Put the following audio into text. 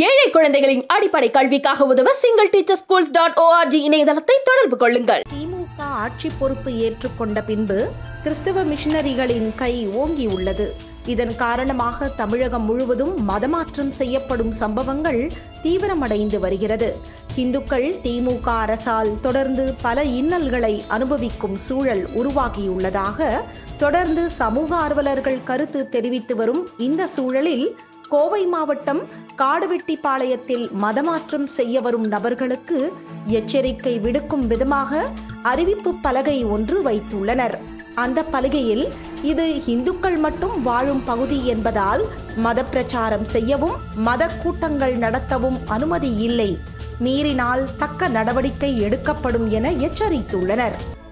ஏழை குழந்தைகளின் அடிப்படை கல்விக்காக உதவ single teacher schools dot O R G இணையதளத்தை தொடர்பு கொள்ளுங்கள் திமுக ஆட்சி பொறுப்பு ஏற்றுக்கொண்ட பின்பு கிறிஸ்தவ மிஷனரிகளின் கை ஓங்கியுள்ளது இதன் காரணமாக தமிழகம் முழுவதும் மதமாற்றம் செய்யப்படும் சம்பவங்கள் தீவிரமடைந்து வருகிறது இந்துக்கள் திமுக அரசால் தொடர்ந்து பல இன்னல்களை அனுபவிக்கும் சூழல் உருவாகியுள்ளதாக தொடர்ந்து சமூக ஆர்வலர்கள் கருத்து தெரிவித்து வரும் இந்த சூழலில் கோவை மாவட்டம் காடுவெட்டிப்பாளையத்தில் மதமாற்றம் செய்ய வரும் நபர்களுக்கு எச்சரிக்கை விடுக்கும் விதமாக அறிவிப்பு பலகை ஒன்று வைத்துள்ளனர் அந்த பலகையில் இது இந்துக்கள் மட்டும் வாழும் பகுதி என்பதால் மத பிரச்சாரம் செய்யவும் மத கூட்டங்கள் நடத்தவும் அனுமதி இல்லை மீறினால் தக்க நடவடிக்கை எடுக்கப்படும் என எச்சரித்துள்ளனர்